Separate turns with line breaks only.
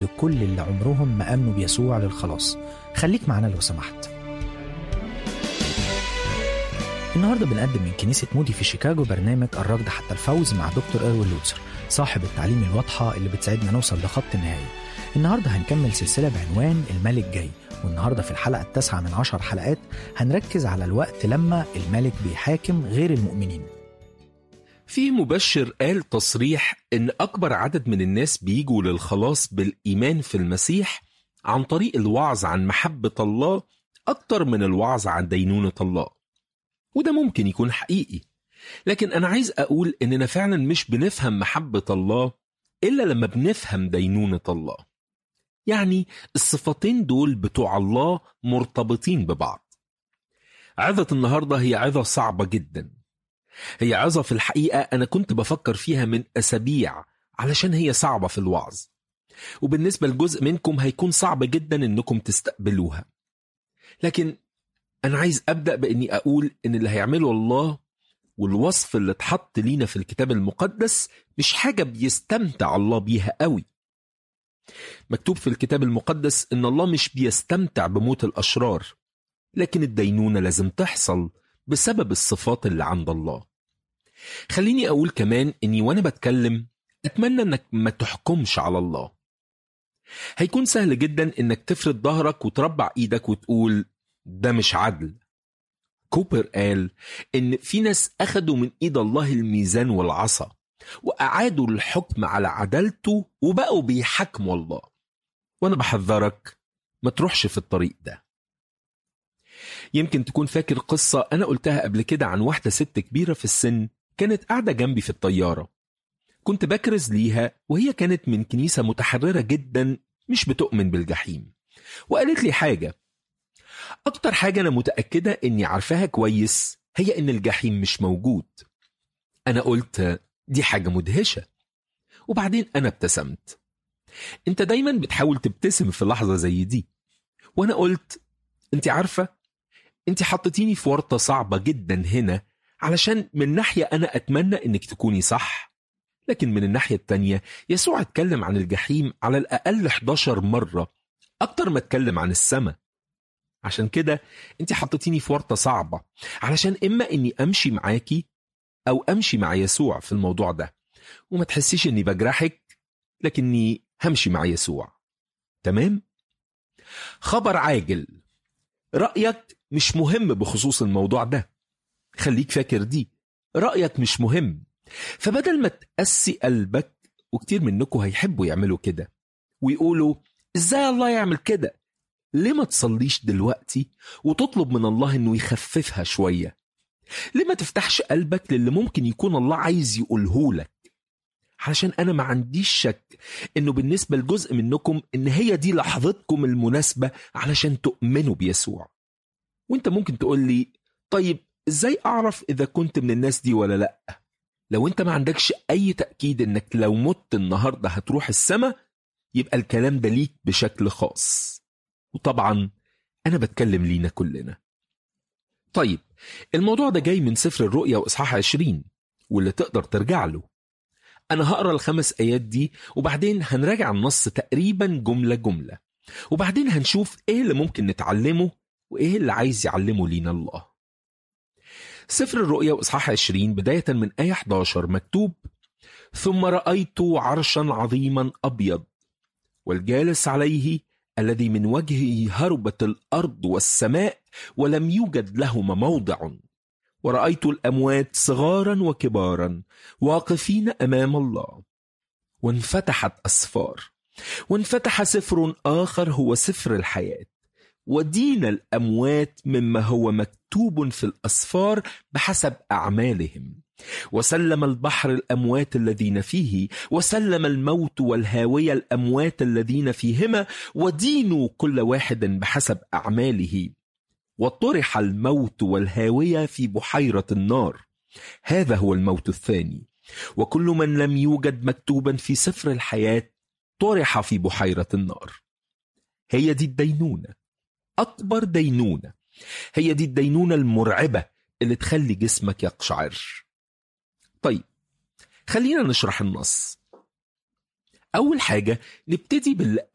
لكل اللي عمرهم ما آمنوا بيسوع للخلاص خليك معنا لو سمحت النهاردة بنقدم من كنيسة مودي في شيكاغو برنامج الركض حتى الفوز مع دكتور إروين لوتسر صاحب التعليم الواضحة اللي بتساعدنا نوصل لخط النهاية النهاردة هنكمل سلسلة بعنوان الملك جاي والنهاردة في الحلقة التاسعة من عشر حلقات هنركز على الوقت لما الملك بيحاكم غير المؤمنين
في مبشر قال تصريح إن أكبر عدد من الناس بيجوا للخلاص بالإيمان في المسيح عن طريق الوعظ عن محبة الله أكتر من الوعظ عن دينونة الله وده ممكن يكون حقيقي لكن أنا عايز أقول إننا فعلا مش بنفهم محبة الله إلا لما بنفهم دينونة الله يعني الصفتين دول بتوع الله مرتبطين ببعض عظة النهاردة هي عظة صعبة جدا هي عظة في الحقيقة أنا كنت بفكر فيها من أسابيع علشان هي صعبة في الوعظ وبالنسبة لجزء منكم هيكون صعب جدا إنكم تستقبلوها لكن أنا عايز أبدأ بإني أقول إن اللي هيعمله الله والوصف اللي اتحط لينا في الكتاب المقدس مش حاجة بيستمتع الله بيها قوي مكتوب في الكتاب المقدس إن الله مش بيستمتع بموت الأشرار لكن الدينونة لازم تحصل بسبب الصفات اللي عند الله خليني أقول كمان إني وأنا بتكلم أتمنى إنك ما تحكمش على الله هيكون سهل جدا إنك تفرد ظهرك وتربع إيدك وتقول ده مش عدل كوبر قال إن في ناس أخدوا من إيد الله الميزان والعصا وأعادوا الحكم على عدالته وبقوا بيحكموا الله وأنا بحذرك ما تروحش في الطريق ده يمكن تكون فاكر قصة أنا قلتها قبل كده عن واحدة ست كبيرة في السن كانت قاعدة جنبي في الطيارة كنت بكرز ليها وهي كانت من كنيسة متحررة جدا مش بتؤمن بالجحيم وقالت لي حاجة أكتر حاجة أنا متأكدة إني عارفاها كويس هي إن الجحيم مش موجود أنا قلت دي حاجة مدهشة وبعدين أنا ابتسمت أنت دايما بتحاول تبتسم في لحظة زي دي وأنا قلت أنت عارفة أنت حطيتيني في ورطة صعبة جدا هنا علشان من ناحية أنا أتمنى إنك تكوني صح لكن من الناحية التانية يسوع اتكلم عن الجحيم على الأقل 11 مرة أكتر ما اتكلم عن السماء عشان كده انت حطيتيني في ورطة صعبة علشان إما إني أمشي معاكي أو أمشي مع يسوع في الموضوع ده وما تحسيش إني بجرحك لكني همشي مع يسوع تمام؟ خبر عاجل رأيك مش مهم بخصوص الموضوع ده خليك فاكر دي رأيك مش مهم فبدل ما تقسي قلبك وكتير منكم هيحبوا يعملوا كده ويقولوا ازاي الله يعمل كده ليه ما تصليش دلوقتي وتطلب من الله انه يخففها شوية ليه ما تفتحش قلبك للي ممكن يكون الله عايز يقوله لك علشان انا ما عنديش شك انه بالنسبة لجزء منكم ان هي دي لحظتكم المناسبة علشان تؤمنوا بيسوع وانت ممكن تقول لي طيب ازاي اعرف اذا كنت من الناس دي ولا لا لو انت ما عندكش اي تأكيد انك لو مت النهاردة هتروح السماء يبقى الكلام ده ليك بشكل خاص وطبعا انا بتكلم لينا كلنا طيب الموضوع ده جاي من سفر الرؤيا واصحاح 20 واللي تقدر ترجع له انا هقرا الخمس ايات دي وبعدين هنراجع النص تقريبا جمله جمله وبعدين هنشوف ايه اللي ممكن نتعلمه وايه اللي عايز يعلمه لينا الله سفر الرؤيا واصحاح 20 بدايه من ايه 11 مكتوب ثم رايت عرشا عظيما ابيض والجالس عليه الذي من وجهه هربت الارض والسماء ولم يوجد لهما موضع ورأيت الأموات صغارا وكبارا واقفين أمام الله وانفتحت أسفار وانفتح سفر آخر هو سفر الحياة ودين الأموات مما هو مكتوب في الأسفار بحسب أعمالهم وسلم البحر الأموات الذين فيه وسلم الموت والهاوية الأموات الذين فيهما ودينوا كل واحد بحسب أعماله وطرح الموت والهاوية في بحيرة النار هذا هو الموت الثاني وكل من لم يوجد مكتوبا في سفر الحياة طرح في بحيرة النار هي دي الدينونة أكبر دينونة هي دي الدينونة المرعبة اللي تخلي جسمك يقشعر طيب خلينا نشرح النص أول حاجة نبتدي باللي